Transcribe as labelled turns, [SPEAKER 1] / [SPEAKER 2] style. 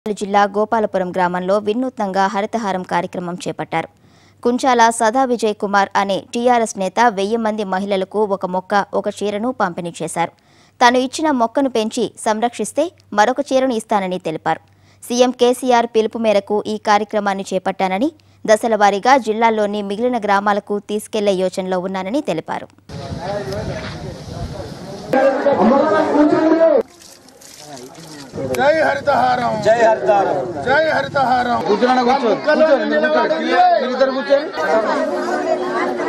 [SPEAKER 1] జిల్లా గోపాలపురం గ్రామంలో వినూత్నంగా హరితహారం కార్యక్రమం చేపట్టారు కుంచాల సదా విజయ్ కుమార్ అనే టీఆర్ఎస్ నేత వెయ్యి మంది మహిళలకు ఒక మొక్క ఒక చీరను పంపిణీ చేశారు తాను ఇచ్చిన మొక్కను పెంచి సంరక్షిస్తే మరొక చీరను ఇస్తానని తెలిపారు సీఎం కేసీఆర్ పిలుపు మేరకు ఈ కార్యక్రమాన్ని చేపట్టానని దశల వారీగా జిల్లాల్లోని మిగిలిన గ్రామాలకు తీసుకెళ్లే యోచనలో ఉన్నానని తెలిపారు
[SPEAKER 2] జై హరితహారం
[SPEAKER 3] జై హరితారం
[SPEAKER 2] జై హరితహారం
[SPEAKER 3] కూర్చోండి కూర్చోండి
[SPEAKER 2] మొక్కలు
[SPEAKER 3] కూర్చోండి మీరు కూర్చోండి
[SPEAKER 2] నిలబడాలి.
[SPEAKER 3] మీరు ఇద్దరు కూర్చోండి